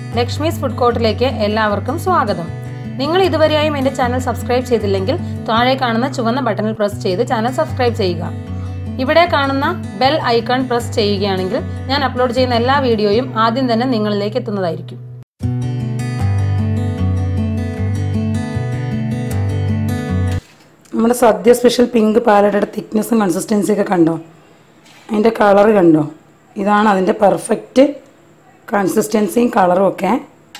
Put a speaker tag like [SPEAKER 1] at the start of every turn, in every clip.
[SPEAKER 1] Lakshmi's food കോർട്ടിലേക്ക് എല്ലാവർക്കും സ്വാഗതം നിങ്ങൾ ഇതുവരെയായും എൻ്റെ ചാനൽ സബ്സ്ക്രൈബ് ചെയ്തില്ലെങ്കിൽ താഴെ കാണുന്ന ചുവന്ന ബട്ടണിൽ പ്രസ് ചെയ്ത് ചാനൽ സബ്സ്ക്രൈബ് ചെയ്യുക ഇവിടെ കാണുന്ന ബെൽ ഐക്കൺ പ്രസ് ചെയ്യുകയാണെങ്കിൽ ഞാൻ അപ്ലോഡ് ചെയ്യുന്ന എല്ലാ വീഡിയോയും ആദ്യം തന്നെ നിങ്ങളിലേക്ക് എത്തുന്നതായിരിക്കും
[SPEAKER 2] നമ്മുടെ സദ്യ സ്പെഷ്യൽ പിങ്ക് പാലടയുടെ തിക്നെസ്സും കൺസിസ്റ്റൻസി ഒക്കെ കണ്ടോ അതിൻ്റെ കളർ കണ്ടോ ഇതാണ് അതിൻ്റെ പെർഫെക്റ്റ് കൺസിസ്റ്റൻസിയും കളറും ഒക്കെ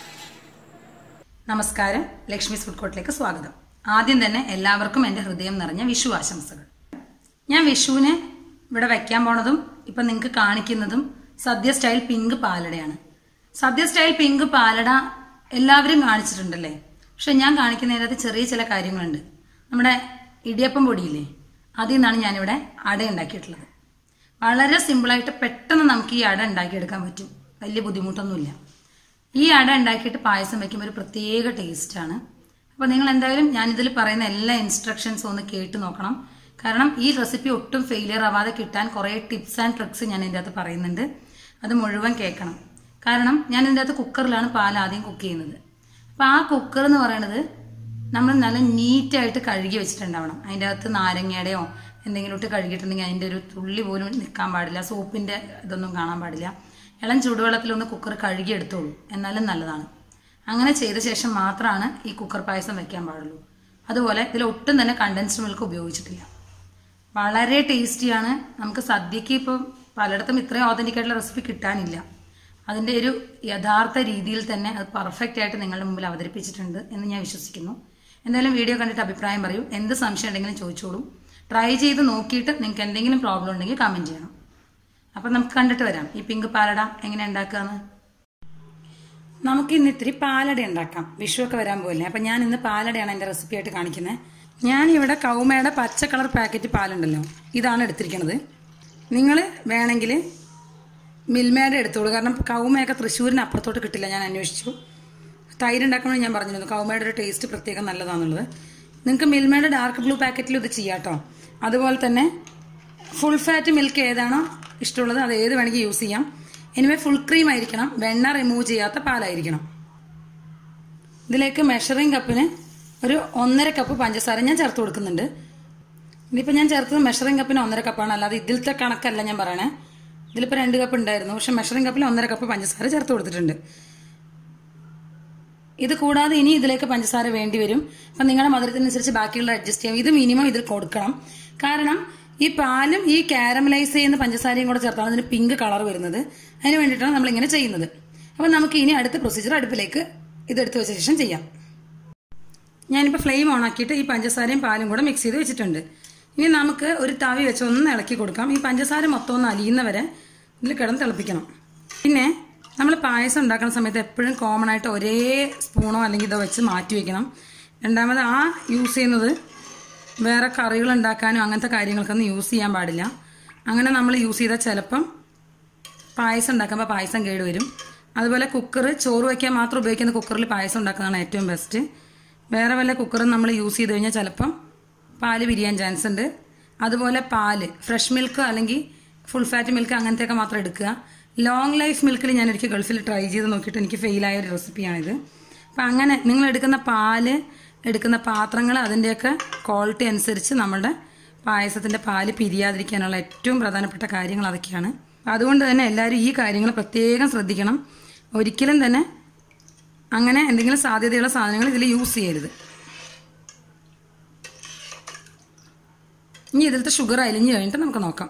[SPEAKER 2] നമസ്കാരം ലക്ഷ്മീസ് ഫുഡ് കോർട്ടിലേക്ക് സ്വാഗതം ആദ്യം തന്നെ എല്ലാവർക്കും എൻ്റെ ഹൃദയം നിറഞ്ഞ വിഷു ആശംസകൾ ഞാൻ വിഷുവിന് ഇവിടെ വയ്ക്കാൻ പോണതും ഇപ്പം നിങ്ങൾക്ക് കാണിക്കുന്നതും സദ്യ സ്റ്റൈൽ പിങ്ക് പാലടയാണ് സദ്യ സ്റ്റൈൽ പിങ്ക് പാലട എല്ലാവരും കാണിച്ചിട്ടുണ്ടല്ലേ പക്ഷെ ഞാൻ കാണിക്കുന്നതിനകത്ത് ചെറിയ ചില കാര്യങ്ങളുണ്ട് നമ്മുടെ ഇടിയപ്പം പൊടിയില്ലേ അതിൽ നിന്നാണ് ഞാനിവിടെ അട ഉണ്ടാക്കിയിട്ടുള്ളത് വളരെ സിമ്പിളായിട്ട് പെട്ടെന്ന് നമുക്ക് ഈ അട ഉണ്ടാക്കിയെടുക്കാൻ പറ്റും വലിയ ബുദ്ധിമുട്ടൊന്നുമില്ല ഈ അട ഉണ്ടാക്കിയിട്ട് പായസം വയ്ക്കുമ്പോൾ ഒരു പ്രത്യേക ടേസ്റ്റാണ് അപ്പോൾ നിങ്ങൾ എന്തായാലും ഞാനിതിൽ പറയുന്ന എല്ലാ ഇൻസ്ട്രക്ഷൻസും ഒന്ന് കേട്ട് നോക്കണം കാരണം ഈ റെസിപ്പി ഒട്ടും ഫെയിലിയർ ആവാതെ കിട്ടാൻ കുറേ ടിപ്സ് ആൻഡ് ട്രിക്സ് ഞാൻ ഇതിൻ്റെ അകത്ത് പറയുന്നുണ്ട് അത് മുഴുവൻ കേൾക്കണം കാരണം ഞാൻ ഇതിൻ്റെ അകത്ത് കുക്കറിലാണ് പാൽ ആദ്യം കുക്ക് ചെയ്യുന്നത് അപ്പോൾ ആ കുക്കർ എന്ന് പറയുന്നത് നമ്മൾ നല്ല നീറ്റായിട്ട് കഴുകി വെച്ചിട്ടുണ്ടാവണം അതിൻ്റെ അകത്ത് നാരങ്ങയുടെയോ എന്തെങ്കിലും ഇട്ട് കഴുകിയിട്ടുണ്ടെങ്കിൽ അതിൻ്റെ ഒരു തുള്ളി പോലും നിൽക്കാൻ പാടില്ല സോപ്പിൻ്റെ ഇതൊന്നും കാണാൻ പാടില്ല ഇളം ചൂടുവെള്ളത്തിലൊന്ന് കുക്കർ കഴുകി എടുത്തോളൂ എന്നാലും നല്ലതാണ് അങ്ങനെ ചെയ്ത ശേഷം മാത്രമാണ് ഈ കുക്കർ പായസം വെക്കാൻ പാടുള്ളൂ അതുപോലെ ഇതിൽ ഒട്ടും തന്നെ കണ്ടൻസ്ഡ് മിൽക്ക് ഉപയോഗിച്ചിട്ടില്ല വളരെ ടേസ്റ്റിയാണ് നമുക്ക് സദ്യക്ക് ഇപ്പം പലയിടത്തും ഇത്രയും ഓതന്റിക് ആയിട്ടുള്ള റെസിപ്പി കിട്ടാനില്ല അതിൻ്റെ ഒരു യഥാർത്ഥ രീതിയിൽ തന്നെ അത് പെർഫെക്റ്റ് ആയിട്ട് നിങ്ങളുടെ മുമ്പിൽ അവതരിപ്പിച്ചിട്ടുണ്ട് എന്ന് ഞാൻ വിശ്വസിക്കുന്നു എന്തായാലും വീഡിയോ കണ്ടിട്ട് അഭിപ്രായം പറയൂ എന്ത് സംശയം ഉണ്ടെങ്കിലും ചോദിച്ചോളൂ ട്രൈ ചെയ്ത് നോക്കിയിട്ട് നിങ്ങൾക്ക് എന്തെങ്കിലും പ്രോബ്ലം ഉണ്ടെങ്കിൽ കമൻറ്റ് ചെയ്യണം അപ്പം നമുക്ക് കണ്ടിട്ട് വരാം ഈ പിങ്ക് പാലട എങ്ങനെ ഉണ്ടാക്കുകയെന്ന് നമുക്ക് ഇന്ന് ഇത്തിരി പാലട ഉണ്ടാക്കാം വിഷു ഒക്കെ വരാൻ പോകില്ലേ അപ്പം ഞാൻ ഇന്ന് പാലടയാണ് എൻ്റെ റെസിപ്പി ആയിട്ട് കാണിക്കുന്നത് ഞാൻ ഇവിടെ കൗമയുടെ പച്ച കളർ പാക്കറ്റ് പാലുണ്ടല്ലോ ഇതാണ് എടുത്തിരിക്കുന്നത് നിങ്ങൾ വേണമെങ്കിൽ മിൽമയുടെ എടുത്തോളൂ കാരണം കൗമയൊക്കെ തൃശ്ശൂരിന് അപ്പുറത്തോട്ട് കിട്ടില്ല ഞാൻ അന്വേഷിച്ചു തൈര് ഉണ്ടാക്കുമ്പോൾ ഞാൻ പറഞ്ഞിരുന്നു കൗമയുടെ ഒരു ടേസ്റ്റ് പ്രത്യേകം നല്ലതാണെന്നുള്ളത് നിങ്ങൾക്ക് മിൽമയുടെ ഡാർക്ക് ബ്ലൂ പാക്കറ്റിൽ ഇത് ചെയ്യാം കേട്ടോ അതുപോലെ തന്നെ ഫുൾ ഫാറ്റ് മിൽക്ക് ഏതാണോ ഇഷ്ടമുള്ളത് അത് ഏത് വേണമെങ്കിൽ യൂസ് ചെയ്യാം എനിവേ ഫുൾ ക്രീം ആയിരിക്കണം വെണ്ണ റിമൂവ് ചെയ്യാത്ത പാലായിരിക്കണം ഇതിലേക്ക് മെഷറിംഗ് കപ്പിന് ഒരു ഒന്നര കപ്പ് പഞ്ചസാര ഞാൻ ചേർത്ത് കൊടുക്കുന്നുണ്ട് ഇതിപ്പോൾ ഞാൻ ചേർത്തത് മെഷറിംഗ് കപ്പിന് ഒന്നര കപ്പാണ് അല്ലാതെ ഇതിലത്തെ കണക്കല്ല ഞാൻ പറയണേ ഇതിലിപ്പോൾ രണ്ട് കപ്പ് ഉണ്ടായിരുന്നു പക്ഷെ മെഷറിംഗ് കപ്പിൽ ഒന്നര കപ്പ് പഞ്ചസാര ചേർത്ത് കൊടുത്തിട്ടുണ്ട് ഇത് കൂടാതെ ഇനി ഇതിലേക്ക് പഞ്ചസാര വേണ്ടി വരും അപ്പം നിങ്ങളുടെ മധുരത്തിനനുസരിച്ച് ബാക്കിയുള്ള അഡ്ജസ്റ്റ് ചെയ്യാം ഇത് മിനിമം ഇതിൽ കൊടുക്കണം കാരണം ഈ പാലും ഈ കാരമലൈസ് ചെയ്യുന്ന പഞ്ചസാരയും കൂടെ ചേർത്താണ് ഇതിന് പിങ്ക് കളർ വരുന്നത് അതിന് വേണ്ടിയിട്ടാണ് നമ്മൾ ഇങ്ങനെ ചെയ്യുന്നത് അപ്പം നമുക്ക് ഇനി അടുത്ത പ്രൊസീജിയർ അടുപ്പിലേക്ക് ഇതെടുത്ത് വെച്ച ശേഷം ചെയ്യാം ഞാനിപ്പോൾ ഫ്ലെയിം ഓൺ ആക്കിയിട്ട് ഈ പഞ്ചസാരയും പാലും കൂടെ മിക്സ് ചെയ്ത് വെച്ചിട്ടുണ്ട് ഇനി നമുക്ക് ഒരു തവി വെച്ച് ഒന്ന് ഇളക്കി കൊടുക്കാം ഈ പഞ്ചസാര മൊത്തം ഒന്ന് അലിയുന്നവരെ ഇതിൽ കിടന്ന് തിളപ്പിക്കണം പിന്നെ നമ്മൾ പായസം ഉണ്ടാക്കുന്ന സമയത്ത് എപ്പോഴും കോമൺ ആയിട്ട് ഒരേ സ്പൂണോ അല്ലെങ്കിൽ ഇതോ വെച്ച് മാറ്റി വെക്കണം രണ്ടാമത് ആ യൂസ് ചെയ്യുന്നത് വേറെ കറികൾ ഉണ്ടാക്കാനും അങ്ങനത്തെ കാര്യങ്ങൾക്കൊന്നും യൂസ് ചെയ്യാൻ പാടില്ല അങ്ങനെ നമ്മൾ യൂസ് ചെയ്താൽ ചിലപ്പം പായസം ഉണ്ടാക്കുമ്പോൾ പായസം കേടുവരും അതുപോലെ കുക്കർ ചോറ് വയ്ക്കാൻ മാത്രം ഉപയോഗിക്കുന്ന കുക്കറിൽ പായസം ഉണ്ടാക്കുന്നതാണ് ഏറ്റവും ബെസ്റ്റ് വേറെ വല്ല കുക്കറും നമ്മൾ യൂസ് ചെയ്ത് കഴിഞ്ഞാൽ ചിലപ്പം പാല് വിരിയാൻ ചാൻസ് ഉണ്ട് അതുപോലെ പാല് ഫ്രഷ് മിൽക്ക് അല്ലെങ്കിൽ ഫുൾ ഫാറ്റ് മിൽക്ക് അങ്ങനത്തെയൊക്കെ മാത്രം എടുക്കുക ലോങ് ലൈഫ് മിൽക്കിൽ ഞാൻ ഒരിക്കൽ ഗൾഫിൽ ട്രൈ ചെയ്ത് നോക്കിയിട്ട് എനിക്ക് ഫെയിലായ ഒരു റെസിപ്പിയാണിത് അപ്പം അങ്ങനെ നിങ്ങൾ എടുക്കുന്ന പാല് എടുക്കുന്ന പാത്രങ്ങൾ അതിൻ്റെയൊക്കെ ക്വാളിറ്റി അനുസരിച്ച് നമ്മുടെ പായസത്തിൻ്റെ പാല് പിരിയാതിരിക്കാനുള്ള ഏറ്റവും പ്രധാനപ്പെട്ട കാര്യങ്ങൾ അതൊക്കെയാണ് അതുകൊണ്ട് തന്നെ എല്ലാവരും ഈ കാര്യങ്ങൾ പ്രത്യേകം ശ്രദ്ധിക്കണം ഒരിക്കലും തന്നെ അങ്ങനെ എന്തെങ്കിലും സാധ്യതയുള്ള സാധനങ്ങൾ ഇതിൽ യൂസ് ചെയ്യരുത് ഇനി ഇതിലത്തെ ഷുഗർ അലിഞ്ഞു കഴിഞ്ഞിട്ട് നമുക്ക് നോക്കാം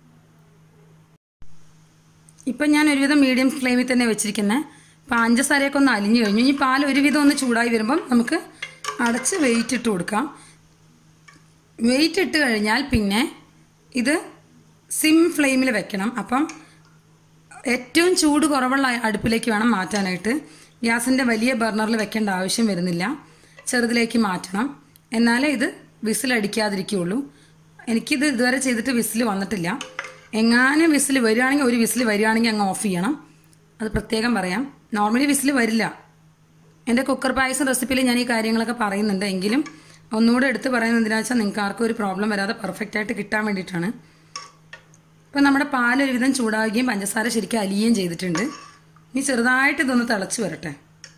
[SPEAKER 2] ഇപ്പം ഞാൻ ഒരുവിധം മീഡിയം ഫ്ലെയിമിൽ തന്നെ വെച്ചിരിക്കുന്നത് പഞ്ചസാരയൊക്കെ ഒന്ന് അലിഞ്ഞു കഴിഞ്ഞു ഈ പാൽ ഒരുവിധം ഒന്ന് ചൂടായി വരുമ്പം നമുക്ക് അടച്ച് വെയിറ്റ് ഇട്ട് കൊടുക്കാം വെയിറ്റ് ഇട്ട് കഴിഞ്ഞാൽ പിന്നെ ഇത് സിം ഫ്ലെയിമിൽ വെക്കണം അപ്പം ഏറ്റവും ചൂട് കുറവുള്ള അടുപ്പിലേക്ക് വേണം മാറ്റാനായിട്ട് ഗ്യാസിൻ്റെ വലിയ ബർണറിൽ വെക്കേണ്ട ആവശ്യം വരുന്നില്ല ചെറുതിലേക്ക് മാറ്റണം എന്നാലേ ഇത് വിസിലടിക്കാതിരിക്കുകയുള്ളൂ എനിക്കിത് ഇതുവരെ ചെയ്തിട്ട് വിസിൽ വന്നിട്ടില്ല എങ്ങാനും വിസിൽ വരികയാണെങ്കിൽ ഒരു വിസിൽ വരികയാണെങ്കിൽ അങ്ങ് ഓഫ് ചെയ്യണം അത് പ്രത്യേകം പറയാം നോർമലി വിസിൽ വരില്ല എൻ്റെ കുക്കർ പായസം റെസിപ്പിയിൽ ഞാൻ ഈ കാര്യങ്ങളൊക്കെ പറയുന്നുണ്ട് എങ്കിലും ഒന്നുകൂടെ എടുത്ത് പറയുന്നത് എന്തിനാണെന്ന് വെച്ചാൽ നിങ്ങൾക്ക് ആർക്കും ഒരു പ്രോബ്ലം വരാതെ പെർഫെക്റ്റ് ആയിട്ട് കിട്ടാൻ വേണ്ടിയിട്ടാണ് ഇപ്പം നമ്മുടെ പാൽ ഒരുവിധം ചൂടാവുകയും പഞ്ചസാര ശരിക്കും അലിയുകയും ചെയ്തിട്ടുണ്ട് ഇനി ചെറുതായിട്ട് ഇതൊന്ന് തിളച്ച് വരട്ടെ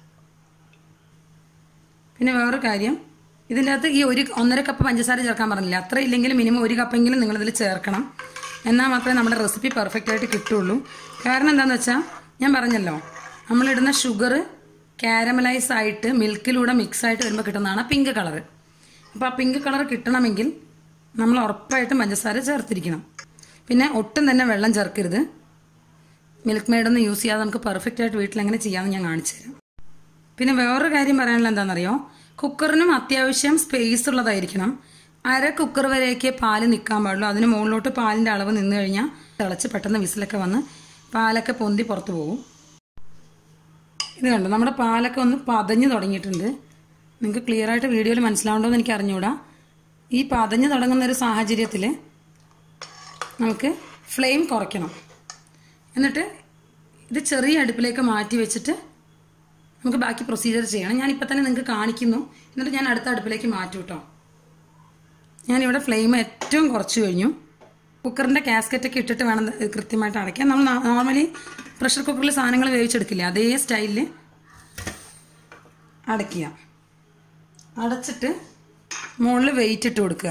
[SPEAKER 2] പിന്നെ വേറൊരു കാര്യം ഇതിൻ്റെ അകത്ത് ഈ ഒരു ഒന്നര കപ്പ് പഞ്ചസാര ചേർക്കാൻ പറഞ്ഞില്ല അത്ര ഇല്ലെങ്കിലും മിനിമം ഒരു കപ്പെങ്കിലും നിങ്ങളിതിൽ ചേർക്കണം എന്നാൽ മാത്രമേ നമ്മുടെ റെസിപ്പി പെർഫെക്റ്റ് ആയിട്ട് കിട്ടുള്ളൂ കാരണം എന്താണെന്ന് വെച്ചാൽ ഞാൻ പറഞ്ഞല്ലോ നമ്മളിടുന്ന ഷുഗർ കാരമലൈസ് ആയിട്ട് മിൽക്കിലൂടെ മിക്സ് ആയിട്ട് വരുമ്പോൾ കിട്ടുന്നതാണ് പിങ്ക് കളർ അപ്പോൾ ആ പിങ്ക് കളർ കിട്ടണമെങ്കിൽ നമ്മൾ ഉറപ്പായിട്ടും പഞ്ചസാര ചേർത്തിരിക്കണം പിന്നെ ഒട്ടും തന്നെ വെള്ളം ചേർക്കരുത് മിൽക്ക് മെയ്ഡൊന്നും യൂസ് ചെയ്യാതെ നമുക്ക് പെർഫെക്റ്റ് ആയിട്ട് വീട്ടിൽ എങ്ങനെ ചെയ്യാമെന്ന് ഞാൻ കാണിച്ചു തരാം പിന്നെ വേറൊരു കാര്യം പറയാനുള്ള എന്താണെന്നറിയോ കുക്കറിനും അത്യാവശ്യം സ്പേസ് ഉള്ളതായിരിക്കണം അര കുക്കർ വരെയൊക്കെ പാല് നിൽക്കാൻ പാടുള്ളൂ അതിന് മുകളിലോട്ട് പാലിന്റെ അളവ് നിന്ന് കഴിഞ്ഞാൽ തിളച്ച് പെട്ടെന്ന് വിസിലൊക്കെ വന്ന് പാലൊക്കെ പൊന്തി പുറത്തു പോകും ഇത് കണ്ടോ നമ്മുടെ പാലൊക്കെ ഒന്ന് പതഞ്ഞു തുടങ്ങിയിട്ടുണ്ട് നിങ്ങൾക്ക് ക്ലിയർ ആയിട്ട് വീഡിയോയിൽ മനസ്സിലാവുണ്ടോ എന്ന് എനിക്ക് അറിഞ്ഞൂടാ ഈ പതഞ്ഞു തുടങ്ങുന്ന ഒരു സാഹചര്യത്തിൽ നമുക്ക് ഫ്ലെയിം കുറയ്ക്കണം എന്നിട്ട് ഇത് ചെറിയ അടുപ്പിലേക്ക് മാറ്റി വെച്ചിട്ട് നമുക്ക് ബാക്കി പ്രൊസീജിയർ ചെയ്യണം ഞാൻ ഇപ്പം തന്നെ നിങ്ങൾക്ക് കാണിക്കുന്നു എന്നിട്ട് ഞാൻ അടുത്ത അടുപ്പിലേക്ക് മാറ്റും കേട്ടോ ഞാനിവിടെ ഫ്ലെയിം ഏറ്റവും കുറച്ച് കഴിഞ്ഞു കുക്കറിൻ്റെ കാസ്കറ്റൊക്കെ ഇട്ടിട്ട് വേണം ഇത് കൃത്യമായിട്ട് അടയ്ക്കാൻ നമ്മൾ നോർമലി പ്രഷർ കുക്കറിൽ സാധനങ്ങൾ വേവിച്ചെടുക്കില്ല അതേ സ്റ്റൈലിൽ അടയ്ക്കുക അടച്ചിട്ട് മുകളിൽ വെയിറ്റ് ഇട്ട് കൊടുക്കുക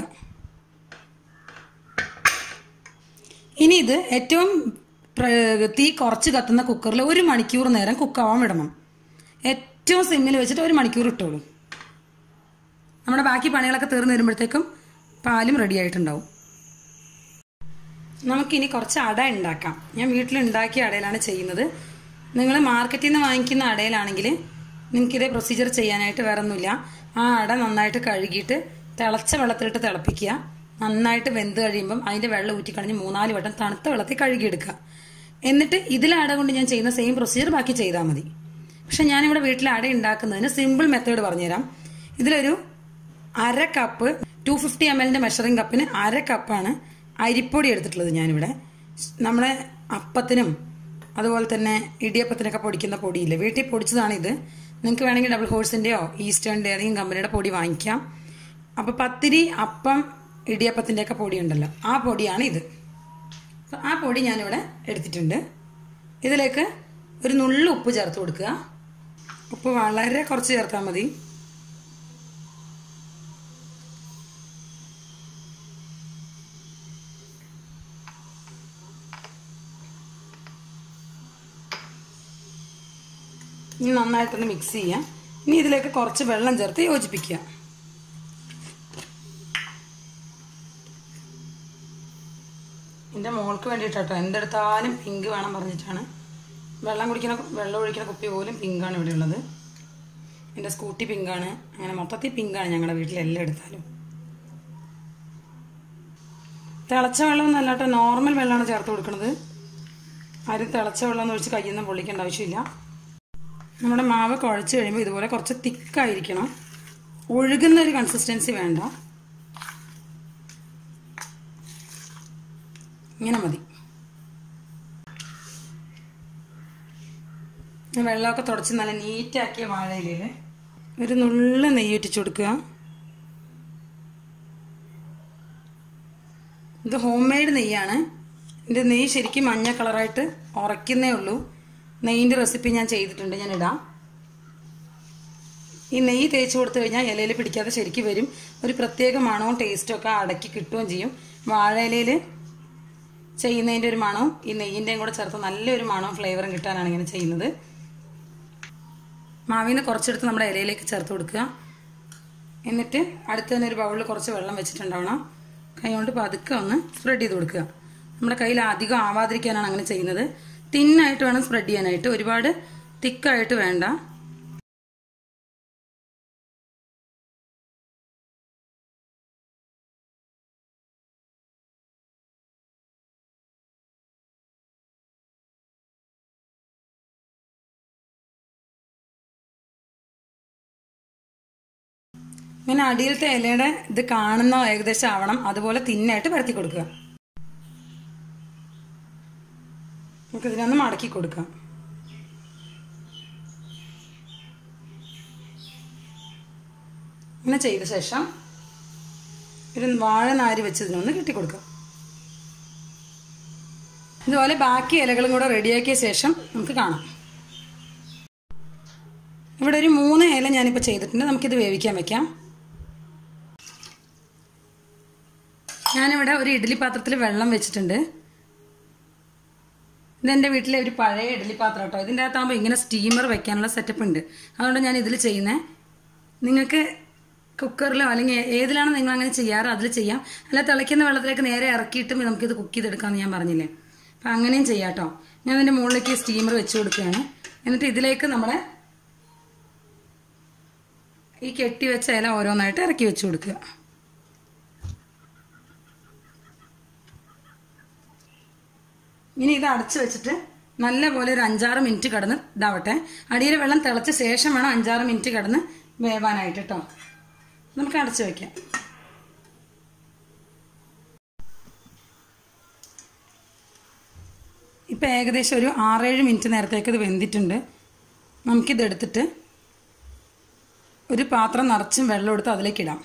[SPEAKER 2] ഇനി ഇത് ഏറ്റവും പ്ര- തീ കുറച്ച് കത്തുന്ന കുക്കറിൽ ഒരു മണിക്കൂർ നേരം കുക്കാവാൻ വിടണം ഏറ്റവും സിമ്മിൽ വെച്ചിട്ട് ഒരു മണിക്കൂർ ഇട്ടോളൂ നമ്മുടെ ബാക്കി പണികളൊക്കെ തീർന്നു വരുമ്പോഴത്തേക്കും പാലും റെഡി ആയിട്ടുണ്ടാവും നമുക്കിനി കുറച്ച് അട ഉണ്ടാക്കാം ഞാൻ വീട്ടിൽ ഉണ്ടാക്കിയ അടയിലാണ് ചെയ്യുന്നത് നിങ്ങൾ മാർക്കറ്റിൽ നിന്ന് വാങ്ങിക്കുന്ന അടയിലാണെങ്കിൽ നിങ്ങൾക്ക് ഇതേ പ്രൊസീജിയർ ചെയ്യാനായിട്ട് വേറെ ഒന്നുമില്ല ആ അട നന്നായിട്ട് കഴുകിയിട്ട് തിളച്ച വെള്ളത്തിലിട്ട് തിളപ്പിക്കുക നന്നായിട്ട് വെന്ത് കഴിയുമ്പം അതിന്റെ വെള്ളം ഊറ്റിക്കളഞ്ഞ് മൂന്നാല് വട്ടം തണുത്ത വെള്ളത്തിൽ കഴുകിയെടുക്കുക എന്നിട്ട് ഇതിലെ അട കൊണ്ട് ഞാൻ ചെയ്യുന്ന സെയിം പ്രൊസീജിയർ ബാക്കി ചെയ്താൽ മതി പക്ഷെ ഞാനിവിടെ വീട്ടിൽ അട ഉണ്ടാക്കുന്നതിന് സിമ്പിൾ മെത്തേഡ് പറഞ്ഞുതരാം ഇതിലൊരു അര കപ്പ് ടു ഫിഫ്റ്റി എം എല്ലിന്റെ മെഷറിംഗ് കപ്പിന് അര കപ്പാണ് അരിപ്പൊടി എടുത്തിട്ടുള്ളത് ഞാനിവിടെ നമ്മളെ അപ്പത്തിനും അതുപോലെ തന്നെ ഇടിയപ്പത്തിനൊക്കെ പൊടിക്കുന്ന പൊടിയില്ലേ വീട്ടിൽ പൊടിച്ചതാണ് ഇത് നിങ്ങൾക്ക് വേണമെങ്കിൽ ഡബിൾ ഹോഴ്സിന്റെയോ ഈസ്റ്റേണിന്റെ ഏതെങ്കിലും കമ്പനിയുടെ പൊടി വാങ്ങിക്കാം അപ്പൊ പത്തിരി അപ്പം ഇടിയപ്പത്തിന്റെ ഒക്കെ പൊടി ഉണ്ടല്ലോ ആ പൊടിയാണ് ഇത് അപ്പൊ ആ പൊടി ഞാനിവിടെ എടുത്തിട്ടുണ്ട് ഇതിലേക്ക് ഒരു നുള്ളു ഉപ്പ് ചേർത്ത് കൊടുക്കുക ഉപ്പ് വളരെ കുറച്ച് ചേർത്താൽ മതി ഇനി നന്നായിട്ടൊന്ന് മിക്സ് ചെയ്യാം ഇനി ഇതിലേക്ക് കുറച്ച് വെള്ളം ചേർത്ത് യോജിപ്പിക്കുക എൻ്റെ മോൾക്ക് വേണ്ടിയിട്ടോ എന്തെടുത്താലും പിങ്ക് വേണം പറഞ്ഞിട്ടാണ് വെള്ളം കുടിക്കുന്ന വെള്ളം ഒഴിക്കുന്ന കുപ്പി പോലും പിങ്കാണ് ഇവിടെ ഉള്ളത് എൻ്റെ സ്കൂട്ടി പിങ്കാണ് അങ്ങനെ മൊത്തത്തിൽ പിങ്കാണ് ഞങ്ങളുടെ വീട്ടിൽ എല്ലാം എടുത്താലും തിളച്ച വെള്ളം എന്നല്ല കേട്ടോ നോർമൽ വെള്ളമാണ് ചേർത്ത് കൊടുക്കുന്നത് ആരും തിളച്ച വെള്ളം എന്ന് ഒഴിച്ച് കയ്യിൽ നിന്ന് പൊള്ളിക്കേണ്ട ആവശ്യമില്ല നമ്മുടെ മാവ് കുഴച്ച് കഴിയുമ്പോൾ ഇതുപോലെ കുറച്ച് തിക്കായിരിക്കണം ഒഴുകുന്ന ഒരു കൺസിസ്റ്റൻസി വേണ്ട ഇങ്ങനെ മതി വെള്ളമൊക്കെ തുടച്ച് നല്ല നീറ്റാക്കിയ വാഴയിലയിൽ ഒരു നുള്ള നെയ്യ് ഒറ്റിച്ചു കൊടുക്കുക ഇത് ഹോം മെയ്ഡ് നെയ്യാണ് ഇത് നെയ്യ് ശരിക്കും മഞ്ഞ കളറായിട്ട് ഉറയ്ക്കുന്നേ ഉള്ളൂ നെയ്യിൻ്റെ റെസിപ്പി ഞാൻ ചെയ്തിട്ടുണ്ട് ഞാൻ ഇടാം ഈ നെയ്യ് തേച്ച് കൊടുത്തു കഴിഞ്ഞാൽ ഇലയിൽ പിടിക്കാതെ ശരിക്കും വരും ഒരു പ്രത്യേക മണവും ടേസ്റ്റും ഒക്കെ അടക്കി കിട്ടുകയും ചെയ്യും വാഴയിലയിൽ ചെയ്യുന്നതിൻ്റെ ഒരു മണവും ഈ നെയ്യിൻ്റെയും കൂടെ ചേർത്ത് നല്ലൊരു മണവും ഫ്ലേവറും കിട്ടാനാണ് ഇങ്ങനെ ചെയ്യുന്നത് മാവിന് കുറച്ചെടുത്ത് നമ്മുടെ ഇലയിലേക്ക് ചേർത്ത് കൊടുക്കുക എന്നിട്ട് അടുത്ത് തന്നെ ഒരു ബൗളിൽ കുറച്ച് വെള്ളം വെച്ചിട്ടുണ്ടാവണം കൈ കൊണ്ട് പതുക്കെ ഒന്ന് സ്പ്രെഡ് ചെയ്ത് കൊടുക്കുക നമ്മുടെ കയ്യിൽ അധികം ആവാതിരിക്കാനാണ് അങ്ങനെ ചെയ്യുന്നത് തിന്നായിട്ട് വേണം സ്പ്രെഡ് ചെയ്യാനായിട്ട് ഒരുപാട് തിക്കായിട്ട് വേണ്ട ഇങ്ങനെ അടിയിലത്തെ ഇലയുടെ ഇത് കാണുന്ന ഏകദേശം ആവണം അതുപോലെ തിന്നായിട്ട് പരത്തി കൊടുക്കുക നമുക്ക് ഇതിനൊന്ന് മടക്കി കൊടുക്കാം ഇങ്ങനെ ചെയ്ത ശേഷം ഒരു വാഴ നാര് വെച്ച് ഇതിനൊന്ന് കെട്ടിക്കൊടുക്കാം ഇതുപോലെ ബാക്കി ഇലകളും കൂടെ റെഡിയാക്കിയ ശേഷം നമുക്ക് കാണാം ഇവിടെ ഒരു മൂന്ന് ഇല ഞാനിപ്പോൾ ചെയ്തിട്ടുണ്ട് നമുക്കിത് വേവിക്കാൻ വെക്കാം ഞാനിവിടെ ഒരു ഇഡ്ഡലി പാത്രത്തിൽ വെള്ളം വെച്ചിട്ടുണ്ട് ഇതെൻ്റെ വീട്ടിലെ ഒരു പഴയ ഇഡ്ഡലി പാത്രം കേട്ടോ ഇതിൻ്റെ അകത്താകുമ്പോൾ ഇങ്ങനെ സ്റ്റീമർ വെക്കാനുള്ള സെറ്റപ്പ് ഉണ്ട് അതുകൊണ്ട് ഞാൻ ഇതിൽ ചെയ്യുന്നത് നിങ്ങൾക്ക് കുക്കറിലോ അല്ലെങ്കിൽ ഏതിലാണോ നിങ്ങൾ അങ്ങനെ ചെയ്യാറ് അതിൽ ചെയ്യാം അല്ല തിളയ്ക്കുന്ന വെള്ളത്തിലേക്ക് നേരെ ഇറക്കിയിട്ടും നമുക്കിത് കുക്ക് ചെയ്തെടുക്കാമെന്ന് ഞാൻ പറഞ്ഞില്ലേ അപ്പം അങ്ങനെയും ചെയ്യാം കേട്ടോ ഞാൻ ഇതിൻ്റെ മുകളിലേക്ക് സ്റ്റീമർ വെച്ച് കൊടുക്കുകയാണ് എന്നിട്ട് ഇതിലേക്ക് നമ്മുടെ ഈ കെട്ടി വെച്ച ഇല ഓരോന്നായിട്ട് ഇറക്കി വെച്ച് കൊടുക്കുക ഇനി ഇത് അടച്ചു വെച്ചിട്ട് നല്ലപോലെ ഒരു അഞ്ചാറ് മിനിറ്റ് കിടന്ന് ഇതാവട്ടെ അടിയിൽ വെള്ളം തിളച്ച ശേഷം വേണം അഞ്ചാറ് മിനിറ്റ് കിടന്ന് വേവാനായിട്ട് കേട്ടോ നമുക്ക് അടച്ചു വെക്കാം ഇപ്പം ഏകദേശം ഒരു ആറേഴ് മിനിറ്റ് നേരത്തേക്ക് ഇത് വെന്തിട്ടുണ്ട് നമുക്കിത് എടുത്തിട്ട് ഒരു പാത്രം നിറച്ചും വെള്ളം എടുത്ത് അതിലേക്ക് ഇടാം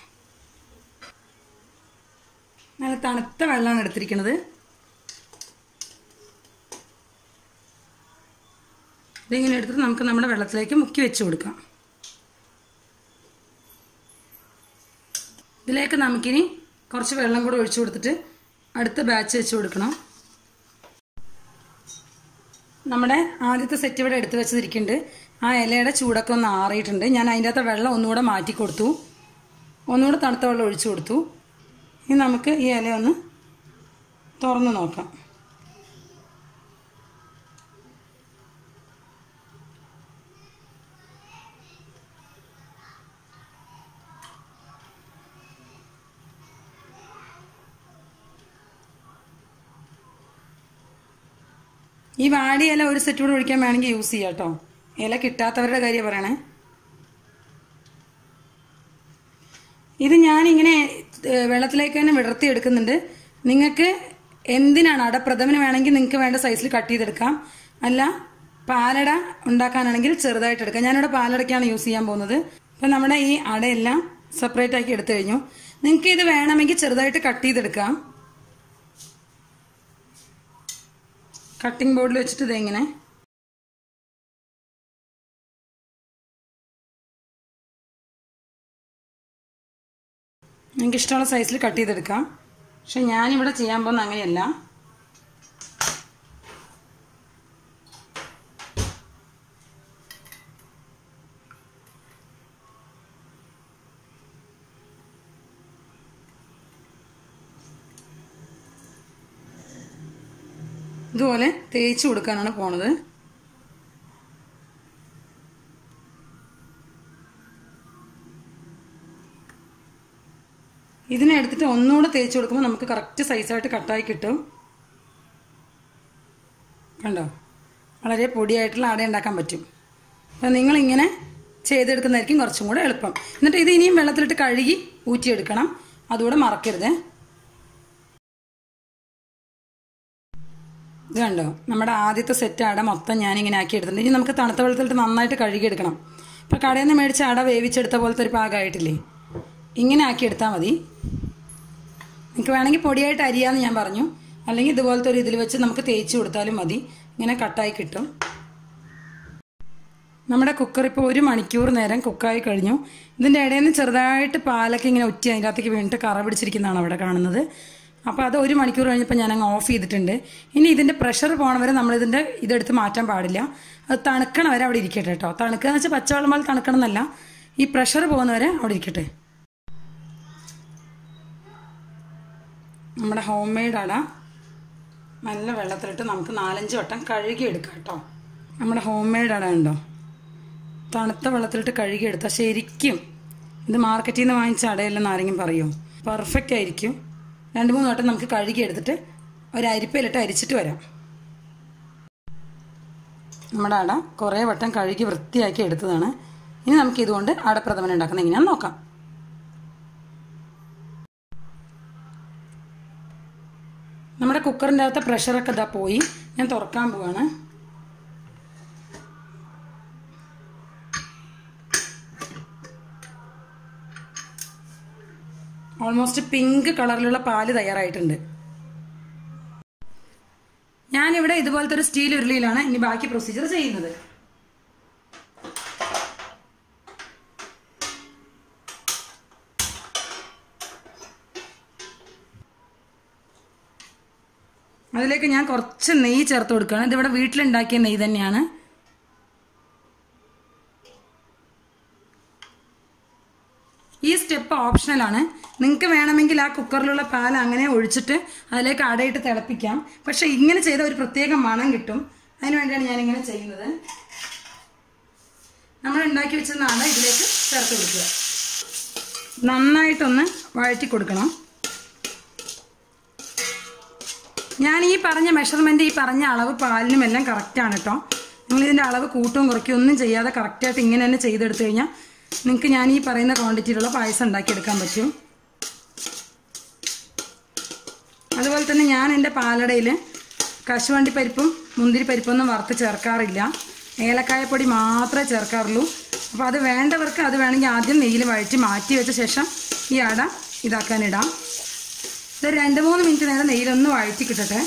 [SPEAKER 2] നല്ല തണുത്ത വെള്ളമാണ് എടുത്തിരിക്കുന്നത് ഇതിങ്ങനെ എടുത്തിട്ട് നമുക്ക് നമ്മുടെ വെള്ളത്തിലേക്ക് മുക്കി വെച്ച് കൊടുക്കാം ഇതിലേക്ക് നമുക്കിനി കുറച്ച് വെള്ളം കൂടെ ഒഴിച്ചു കൊടുത്തിട്ട് അടുത്ത ബാച്ച് വെച്ച് കൊടുക്കണം നമ്മുടെ ആദ്യത്തെ സെറ്റ് ഇവിടെ എടുത്തു വെച്ചിരിക്കുന്നുണ്ട് ആ ഇലയുടെ ചൂടൊക്കെ ഒന്ന് ആറിയിട്ടുണ്ട് ഞാൻ അതിൻ്റെ അകത്ത് വെള്ളം ഒന്നുകൂടെ മാറ്റി കൊടുത്തു ഒന്നുകൂടെ തണുത്ത വെള്ളം ഒഴിച്ചു കൊടുത്തു ഇനി നമുക്ക് ഈ ഇല ഒന്ന് തുറന്ന് നോക്കാം ഈ വാടി ഇല ഒരു സെറ്റ് കൂടെ ഒഴിക്കാൻ വേണമെങ്കിൽ യൂസ് ചെയ്യാം കേട്ടോ ഇല കിട്ടാത്തവരുടെ കാര്യം പറയണേ ഇത് ഞാനിങ്ങനെ ഏഹ്, വെള്ളത്തിലേക്ക് തന്നെ വിടർത്തി എടുക്കുന്നുണ്ട് നിങ്ങൾക്ക് എന്തിനാണ് അടപ്രഥമന് വേണമെങ്കിൽ നിങ്ങൾക്ക് വേണ്ട സൈസിൽ കട്ട് ചെയ്തെടുക്കാം അല്ല പാലട ഉണ്ടാക്കാനാണെങ്കിൽ ചെറുതായിട്ട് എടുക്കാം ഞാനിവിടെ പാലടയ്ക്കാണ് യൂസ് ചെയ്യാൻ പോകുന്നത് അപ്പം നമ്മുടെ ഈ അടയെല്ലാം സെപ്പറേറ്റ് ആക്കി എടുത്തു കഴിഞ്ഞു നിങ്ങൾക്ക് ഇത് വേണമെങ്കിൽ ചെറുതായിട്ട് കട്ട് ചെയ്തെടുക്കാം കട്ടിംഗ് ബോർഡിൽ വെച്ചിട്ട് ഇതെങ്ങനെ നിങ്ങൾക്ക് ഇഷ്ടമുള്ള സൈസിൽ കട്ട് ചെയ്തെടുക്കാം പക്ഷെ ഞാനിവിടെ ചെയ്യാൻ പോകുന്ന അങ്ങനെയല്ല ഇതുപോലെ തേച്ച് കൊടുക്കാനാണ് പോണത് ഇതിനെ എടുത്തിട്ട് ഒന്നുകൂടെ തേച്ച് കൊടുക്കുമ്പോൾ നമുക്ക് കറക്റ്റ് സൈസായിട്ട് കട്ടായി കിട്ടും കണ്ടോ വളരെ പൊടിയായിട്ടുള്ള അട ഉണ്ടാക്കാൻ പറ്റും അപ്പം നിങ്ങളിങ്ങനെ ചെയ്തെടുക്കുന്നതായിരിക്കും കുറച്ചും കൂടെ എളുപ്പം എന്നിട്ട് ഇത് ഇനിയും വെള്ളത്തിലിട്ട് കഴുകി ഊറ്റിയെടുക്കണം അതുകൂടെ മറക്കരുത് ഇത് കണ്ടോ നമ്മുടെ ആദ്യത്തെ സെറ്റ് അട മൊത്തം ഞാനിങ്ങനെ ആക്കി എടുത്തിട്ടുണ്ട് ഇനി നമുക്ക് തണുത്ത വെള്ളത്തിലിട്ട് നന്നായിട്ട് കഴുകിയെടുക്കണം ഇപ്പം കടയിൽ നിന്ന് മേടിച്ച അട വേവിച്ചെടുത്ത പോലത്തെ ഒരു പാകമായിട്ടില്ലേ ഇങ്ങനെ ആക്കി എടുത്താൽ മതി നിങ്ങൾക്ക് വേണമെങ്കിൽ പൊടിയായിട്ട് അരിയാന്ന് ഞാൻ പറഞ്ഞു അല്ലെങ്കിൽ ഇതുപോലത്തെ ഒരു ഇതിൽ വെച്ച് നമുക്ക് തേച്ച് കൊടുത്താലും മതി ഇങ്ങനെ കട്ടായി കിട്ടും നമ്മുടെ കുക്കർ ഇപ്പോൾ ഒരു മണിക്കൂർ നേരം കുക്കായി കഴിഞ്ഞു ഇതിൻ്റെ ഇടയിൽ നിന്ന് ചെറുതായിട്ട് പാലൊക്കെ ഇങ്ങനെ ഒറ്റി അതിൻ്റെ അകത്തേക്ക് വീണിട്ട് കറ പിടിച്ചിരിക്കുന്നതാണ് അവിടെ കാണുന്നത് അപ്പോൾ അത് ഒരു മണിക്കൂർ കഴിഞ്ഞപ്പോൾ ഞാൻ അങ്ങ് ഓഫ് ചെയ്തിട്ടുണ്ട് ഇനി ഇതിൻ്റെ പ്രഷർ പോകണ വരെ നമ്മളിതിൻ്റെ ഇതെടുത്ത് മാറ്റാൻ പാടില്ല അത് തണുക്കണ വരെ അവിടെ ഇരിക്കട്ടെ കേട്ടോ തണുക്കുക എന്ന് വെച്ചാൽ പച്ചവെള്ളം പോലെ തണുക്കണം എന്നല്ല ഈ പ്രഷർ പോകുന്ന വരെ അവിടെ ഇരിക്കട്ടെ നമ്മുടെ ഹോം മെയ്ഡ് അട നല്ല വെള്ളത്തിലിട്ട് നമുക്ക് നാലഞ്ച് വട്ടം കഴുകി എടുക്കാം കേട്ടോ നമ്മുടെ ഹോം മെയ്ഡ് അട ഉണ്ടോ തണുത്ത വെള്ളത്തിലിട്ട് കഴുകി എടുത്താൽ ശരിക്കും ഇത് മാർക്കറ്റിൽ നിന്ന് വാങ്ങിച്ച അടയല്ലെന്ന് ആരെങ്കിലും പറയുമോ പെർഫെക്റ്റ് ആയിരിക്കും രണ്ട് മൂന്ന് വട്ടം നമുക്ക് കഴുകി എടുത്തിട്ട് ഒരു അരിപ്പയിലിട്ട് അരിച്ചിട്ട് വരാം നമ്മുടെ അട കുറേ വട്ടം കഴുകി വൃത്തിയാക്കി എടുത്തതാണ് ഇനി നമുക്ക് ഇതുകൊണ്ട് അടപ്രഥമൻ ഉണ്ടാക്കുന്നത് എങ്ങനെയാണെന്ന് നോക്കാം നമ്മുടെ കുക്കറിൻ്റെ അകത്തെ പ്രഷറൊക്കെ ഇതാ പോയി ഞാൻ തുറക്കാൻ പോവാണ് ഓൾമോസ്റ്റ് പിങ്ക് കളറിലുള്ള പാല് തയ്യാറായിട്ടുണ്ട് ഞാനിവിടെ ഇതുപോലത്തെ ഒരു സ്റ്റീൽ ഉരുളിയിലാണ് ഇനി ബാക്കി പ്രൊസീജിയർ ചെയ്യുന്നത് അതിലേക്ക് ഞാൻ കുറച്ച് നെയ്യ് ചേർത്ത് കൊടുക്കുകയാണ് ഇതിവിടെ വീട്ടിലുണ്ടാക്കിയ നെയ്യ് തന്നെയാണ് ഈ സ്റ്റെപ്പ് ഓപ്ഷണലാണ് നിങ്ങൾക്ക് വേണമെങ്കിൽ ആ കുക്കറിലുള്ള പാൽ അങ്ങനെ ഒഴിച്ചിട്ട് അതിലേക്ക് അടയിട്ട് തിളപ്പിക്കാം പക്ഷെ ഇങ്ങനെ ചെയ്ത ഒരു പ്രത്യേക മണം കിട്ടും അതിന് വേണ്ടിയാണ് ഞാൻ ഇങ്ങനെ ചെയ്യുന്നത് നമ്മൾ ഉണ്ടാക്കി വെച്ചിരുന്ന അട ഇതിലേക്ക് ചേർത്ത് കൊടുക്കുക നന്നായിട്ടൊന്ന് വഴറ്റി കൊടുക്കണം ഞാൻ ഈ പറഞ്ഞ മെഷർമെന്റ് ഈ പറഞ്ഞ അളവ് പാലിനും എല്ലാം കറക്റ്റാണ് കേട്ടോ നിങ്ങൾ ഇതിന്റെ അളവ് കൂട്ടും കുറയ്ക്കും ഒന്നും ചെയ്യാതെ കറക്റ്റായിട്ട് ഇങ്ങനെ തന്നെ ചെയ്തെടുത്തു കഴിഞ്ഞാൽ നിങ്ങൾക്ക് ഞാൻ ഈ പറയുന്ന ക്വാണ്ടിറ്റിയിലുള്ള പായസം ഉണ്ടാക്കിയെടുക്കാൻ പറ്റും അതുപോലെ തന്നെ ഞാൻ എൻ്റെ പാലടയിൽ കശുവണ്ടി പരിപ്പും മുന്തിരി പരിപ്പൊന്നും വറുത്ത് ചേർക്കാറില്ല ഏലക്കായപ്പൊടി മാത്രമേ ചേർക്കാറുള്ളൂ അപ്പോൾ അത് വേണ്ടവർക്ക് അത് വേണമെങ്കിൽ ആദ്യം നെയ്യിൽ വഴറ്റി മാറ്റി വെച്ച ശേഷം ഈ അട ഇതാക്കാനിടാം ഇത് രണ്ട് മൂന്ന് മിനിറ്റ് നേരം നെയ്യിലൊന്ന് വഴറ്റി കിട്ടട്ടെ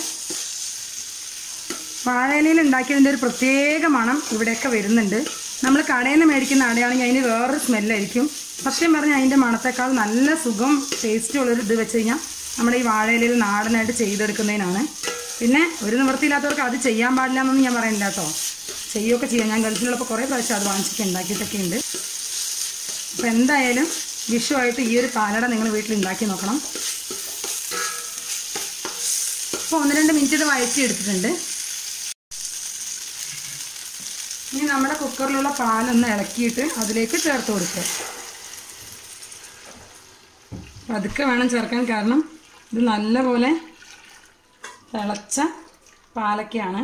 [SPEAKER 2] വാഴയിലയിൽ ഉണ്ടാക്കിയതിൻ്റെ ഒരു പ്രത്യേക മണം ഇവിടെയൊക്കെ വരുന്നുണ്ട് നമ്മൾ കടയിൽ നിന്ന് മേടിക്കുന്ന അടയാണെങ്കിൽ അതിന് വേറൊരു സ്മെല്ലായിരിക്കും സത്യം പറഞ്ഞാൽ അതിൻ്റെ മണത്തേക്കാൾ നല്ല സുഖം ടേസ്റ്റ് ഉള്ളൊരു ഇത് വെച്ച് കഴിഞ്ഞാൽ നമ്മുടെ ഈ വാഴയിലയിൽ നാടനായിട്ട് ചെയ്തെടുക്കുന്നതിനാണ് പിന്നെ ഒരു നിവൃത്തിയില്ലാത്തവർക്ക് അത് ചെയ്യാൻ പാടില്ല എന്നൊന്നും ഞാൻ പറയുന്നില്ല കേട്ടോ ചെയ്യുകയൊക്കെ ചെയ്യാം ഞാൻ ഗൾഫിലുള്ളപ്പോൾ കുറേ പ്രാവശ്യം അത് വാങ്ങിച്ചിട്ട് ഉണ്ടാക്കിയിട്ടൊക്കെ ഉണ്ട് അപ്പോൾ എന്തായാലും വിഷുവായിട്ട് ഈ ഒരു പാലട നിങ്ങൾ വീട്ടിൽ ഉണ്ടാക്കി നോക്കണം ഇപ്പോൾ ഒന്ന് രണ്ട് മിനിറ്റ് ഇത് വഴറ്റി എടുത്തിട്ടുണ്ട് ഇനി നമ്മുടെ കുക്കറിലുള്ള പാലൊന്ന് ഇളക്കിയിട്ട് അതിലേക്ക് ചേർത്ത് കൊടുക്കുക പതുക്കെ വേണം ചേർക്കാൻ കാരണം ഇത് നല്ലപോലെ തിളച്ച പാലൊക്കെയാണ്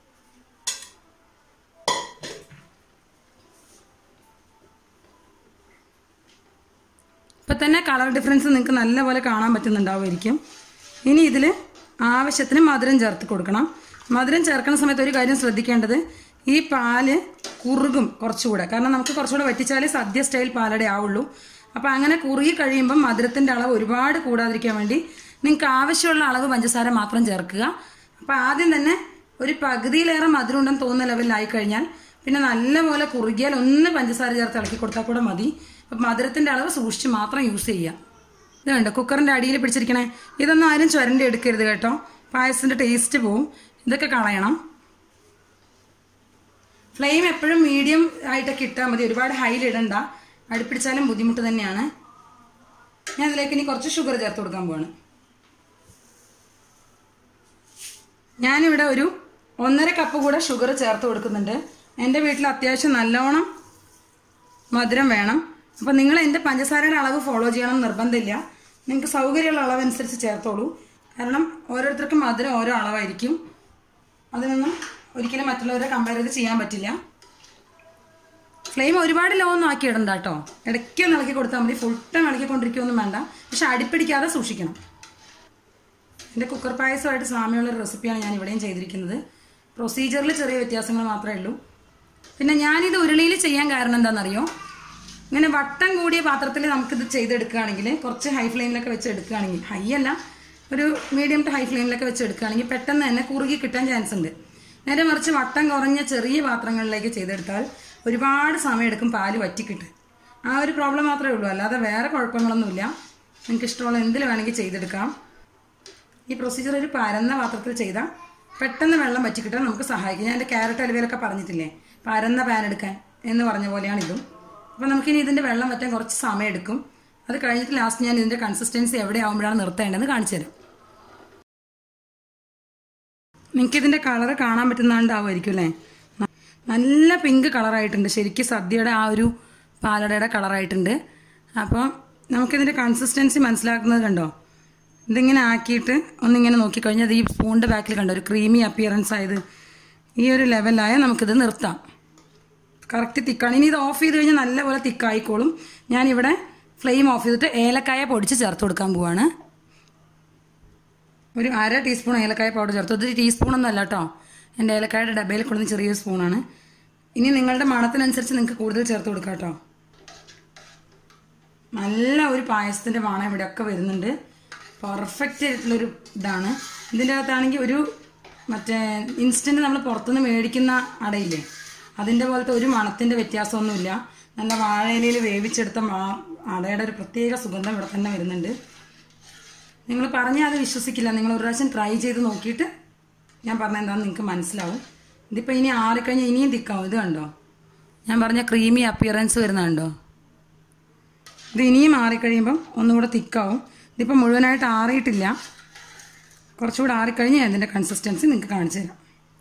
[SPEAKER 2] ഇപ്പം തന്നെ കളർ ഡിഫറൻസ് നിങ്ങൾക്ക് നല്ലപോലെ കാണാൻ പറ്റുന്നുണ്ടാവുമായിരിക്കും ഇനി ഇതിൽ ആവശ്യത്തിന് മധുരം ചേർത്ത് കൊടുക്കണം മധുരം ചേർക്കുന്ന സമയത്ത് ഒരു കാര്യം ശ്രദ്ധിക്കേണ്ടത് ഈ പാല് കുറുകും കുറച്ചുകൂടെ കാരണം നമുക്ക് കുറച്ചുകൂടെ വറ്റിച്ചാലേ സദ്യ സ്റ്റൈൽ പാലട ആവുള്ളൂ അപ്പം അങ്ങനെ കുറുകി കഴിയുമ്പം മധുരത്തിൻ്റെ അളവ് ഒരുപാട് കൂടാതിരിക്കാൻ വേണ്ടി നിങ്ങൾക്ക് ആവശ്യമുള്ള അളവ് പഞ്ചസാര മാത്രം ചേർക്കുക അപ്പം ആദ്യം തന്നെ ഒരു പകുതിയിലേറെ മധുരം ഉണ്ടെന്ന് തോന്നുന്ന ലെവലിലായി കഴിഞ്ഞാൽ പിന്നെ നല്ലപോലെ കുറുകിയാൽ ഒന്ന് പഞ്ചസാര ചേർത്ത് ഇളക്കി കൊടുത്താൽ കൂടെ മതി അപ്പം മധുരത്തിൻ്റെ അളവ് സൂക്ഷിച്ച് മാത്രം യൂസ് ചെയ്യുക ഇത് കണ്ടോ കുക്കറിൻ്റെ അടിയിൽ പിടിച്ചിരിക്കണേ ഇതൊന്നും ആരും ചുരണ്ടി എടുക്കരുത് കേട്ടോ പായസത്തിൻ്റെ ടേസ്റ്റ് പോവും ഇതൊക്കെ കളയണം ഫ്ലെയിം എപ്പോഴും മീഡിയം ആയിട്ടൊക്കെ ഇട്ടാൽ മതി ഒരുപാട് ഹൈയിൽ ഇടണ്ട അടുപ്പിടിച്ചാലും ബുദ്ധിമുട്ട് തന്നെയാണ് ഞാൻ അതിലേക്ക് ഇനി കുറച്ച് ഷുഗർ ചേർത്ത് കൊടുക്കാൻ പോവാണ് ഞാനിവിടെ ഒരു ഒന്നര കപ്പ് കൂടെ ഷുഗർ ചേർത്ത് കൊടുക്കുന്നുണ്ട് എൻ്റെ വീട്ടിൽ അത്യാവശ്യം നല്ലോണം മധുരം വേണം അപ്പം നിങ്ങൾ എൻ്റെ പഞ്ചസാരയുടെ അളവ് ഫോളോ ചെയ്യണം നിർബന്ധമില്ല നിങ്ങൾക്ക് സൗകര്യമുള്ള അളവ് അനുസരിച്ച് ചേർത്തോളൂ കാരണം ഓരോരുത്തർക്കും മധുരം ഓരോ അളവായിരിക്കും അതിനൊന്നും ഒരിക്കലും മറ്റുള്ളവരെ കമ്പയർ ചെയ്ത് ചെയ്യാൻ പറ്റില്ല ഫ്ലെയിം ഒരുപാട് ലോ ഒന്നും ആക്കി ഇടണ്ട കേട്ടോ ഇടയ്ക്ക് ഒന്ന് ഇളക്കി കൊടുത്താൽ മതി ഫുൾ ടൈം ഇളക്കിക്കൊണ്ടിരിക്കുകയൊന്നും വേണ്ട പക്ഷെ അടിപ്പിടിക്കാതെ സൂക്ഷിക്കണം എൻ്റെ കുക്കർ പായസമായിട്ട് സാമ്യമുള്ള ഒരു റെസിപ്പിയാണ് ഞാൻ ഇവിടെയും ചെയ്തിരിക്കുന്നത് പ്രൊസീജിയറിൽ ചെറിയ വ്യത്യാസങ്ങൾ മാത്രമേ ഉള്ളൂ പിന്നെ ഞാനിത് ഉരുളിയിൽ ചെയ്യാൻ കാരണം എന്താണെന്നറിയോ ഇങ്ങനെ വട്ടം കൂടിയ പാത്രത്തിൽ നമുക്കിത് ചെയ്തെടുക്കുകയാണെങ്കിൽ കുറച്ച് ഹൈ ഫ്ലെയിമിലൊക്കെ വെച്ച് എടുക്കുകയാണെങ്കിൽ ഹൈ അല്ല ഒരു മീഡിയം ടു ഹൈ ഫ്ലെയിമിലൊക്കെ വെച്ച് എടുക്കുകയാണെങ്കിൽ പെട്ടെന്ന് തന്നെ കുറുകി കിട്ടാൻ ചാൻസ് ഉണ്ട് നേരെ മറിച്ച് വട്ടം കുറഞ്ഞ ചെറിയ പാത്രങ്ങളിലേക്ക് ചെയ്തെടുത്താൽ ഒരുപാട് സമയം എടുക്കും പാല് വറ്റിക്കിട്ട് ആ ഒരു പ്രോബ്ലം മാത്രമേ ഉള്ളൂ അല്ലാതെ വേറെ കുഴപ്പങ്ങളൊന്നുമില്ല നിങ്ങൾക്ക് ഇഷ്ടമുള്ള എന്തിൽ വേണമെങ്കിൽ ചെയ്തെടുക്കാം ഈ പ്രൊസീജിയർ ഒരു പരന്ന പാത്രത്തിൽ ചെയ്താൽ പെട്ടെന്ന് വെള്ളം വറ്റിക്കിട്ടാൻ നമുക്ക് സഹായിക്കും ഞാൻ എൻ്റെ ക്യാരറ്റ് അലുവയിലൊക്കെ പറഞ്ഞിട്ടില്ലേ പരന്ന പാൻ എടുക്കാൻ എന്ന് പറഞ്ഞ പോലെയാണ് ഇതും അപ്പം നമുക്കിനി ഇതിൻ്റെ വെള്ളം വറ്റാൻ കുറച്ച് സമയം എടുക്കും അത് കഴിഞ്ഞിട്ട് ലാസ്റ്റ് ഞാൻ ഇതിൻ്റെ കൺസിസ്റ്റൻസി എവിടെ ആകുമ്പോഴാണ് നിർത്തേണ്ടതെന്ന് കാണിച്ചു തരാം നിങ്ങൾക്ക് ഇതിൻ്റെ കളറ് കാണാൻ പറ്റുന്നുണ്ടാവുമായിരിക്കും അല്ലേ ന- നല്ല പിങ്ക് കളറായിട്ടുണ്ട് ശരിക്കും സദ്യയുടെ ആ ഒരു പാലടയുടെ കളറായിട്ടുണ്ട് അപ്പോൾ നമുക്കിതിൻ്റെ കൺസിസ്റ്റൻസി മനസ്സിലാക്കുന്നത് കണ്ടോ ഇതിങ്ങനെ ആക്കിയിട്ട് ഒന്നിങ്ങനെ നോക്കിക്കഴിഞ്ഞാൽ ഈ സ്പൂണിൻ്റെ ബാക്കിൽ കണ്ടോ ഒരു ക്രീമി അപ്പിയറൻസ് ആയത് ഈ ഒരു ലെവലായ നമുക്കിത് നിർത്താം കറക്റ്റ് തിക്കാണ് ഇനി ഇത് ഓഫ് ചെയ്ത് കഴിഞ്ഞാൽ നല്ലപോലെ തിക്കായിക്കോളും ഞാനിവിടെ ഫ്ലെയിം ഓഫ് ചെയ്തിട്ട് ഏലക്കായ പൊടിച്ച് ചേർത്ത് കൊടുക്കാൻ പോവാണ് ഒരു അര ടീസ്പൂൺ ഏലക്കായ പൗഡർ ചേർത്തു ഇത് ടീസ്പൂണൊന്നും അല്ല കേട്ടോ എൻ്റെ ഏലക്കായുടെ ഡബയിൽ കൊടുക്കുന്ന ചെറിയൊരു സ്പൂണാണ് ഇനി നിങ്ങളുടെ മണത്തിനനുസരിച്ച് നിങ്ങൾക്ക് കൂടുതൽ ചേർത്ത് കൊടുക്കാം കേട്ടോ നല്ല ഒരു പായസത്തിൻ്റെ മണം ഇവിടെയൊക്കെ വരുന്നുണ്ട് പെർഫെക്റ്റ് ആയിട്ടുള്ളൊരു ഇതാണ് ഇതിൻ്റെ അകത്താണെങ്കിൽ ഒരു മറ്റേ ഇൻസ്റ്റൻറ്റ് നമ്മൾ പുറത്തുനിന്ന് മേടിക്കുന്ന അടയില്ലേ അതിൻ്റെ പോലത്തെ ഒരു മണത്തിൻ്റെ വ്യത്യാസമൊന്നുമില്ല നല്ല വാഴയിലയിൽ വേവിച്ചെടുത്ത മാ- അടയുടെ ഒരു പ്രത്യേക സുഗന്ധം ഇവിടെ തന്നെ വരുന്നുണ്ട് നിങ്ങൾ പറഞ്ഞാൽ അത് വിശ്വസിക്കില്ല നിങ്ങൾ ഒരു പ്രാവശ്യം ട്രൈ ചെയ്ത് നോക്കിയിട്ട് ഞാൻ പറഞ്ഞ എന്താണെന്ന് നിങ്ങൾക്ക് മനസ്സിലാവും ഇതിപ്പോൾ ഇനി ആറിക്കഴിഞ്ഞാൽ ഇനിയും തിക്കാവും ഇത് കണ്ടോ ഞാൻ പറഞ്ഞ ക്രീമി അപ്പിയറൻസ് വരുന്നുണ്ടോ ഇത് ഇനിയും ആറിക്കഴിയുമ്പം ഒന്നുകൂടെ തിക്കാവും ഇതിപ്പോൾ മുഴുവനായിട്ട് ആറിയിട്ടില്ല കുറച്ചുകൂടെ ആറിക്കഴിഞ്ഞ് ഞാൻ ഇതിൻ്റെ കൺസിസ്റ്റൻസി നിങ്ങൾക്ക് കാണിച്ചു തരാം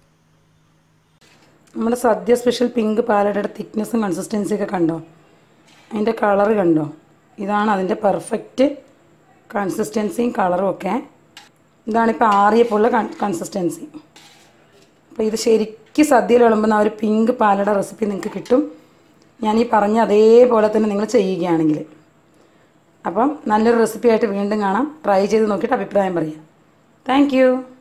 [SPEAKER 2] നമ്മുടെ സദ്യ സ്പെഷ്യൽ പിങ്ക് പാലടയുടെ തിക്നെസ്സും കൺസിസ്റ്റൻസിയൊക്കെ കണ്ടോ അതിൻ്റെ കളറ് കണ്ടോ ഇതാണ് അതിൻ്റെ പെർഫെക്റ്റ് കൺസിസ്റ്റൻസിയും കളറും ഒക്കെ ഇതാണിപ്പോൾ ആറിയപ്പോഴുള്ള കൺസിസ്റ്റൻസി അപ്പോൾ ഇത് ശരിക്കും സദ്യയിൽ വിളമ്പുന്ന ആ ഒരു പിങ്ക് പാലട റെസിപ്പി നിങ്ങൾക്ക് കിട്ടും ഞാൻ ഈ പറഞ്ഞ അതേപോലെ തന്നെ നിങ്ങൾ ചെയ്യുകയാണെങ്കിൽ അപ്പം നല്ലൊരു റെസിപ്പി ആയിട്ട് വീണ്ടും കാണാം ട്രൈ ചെയ്ത് നോക്കിയിട്ട് അഭിപ്രായം പറയാം താങ്ക്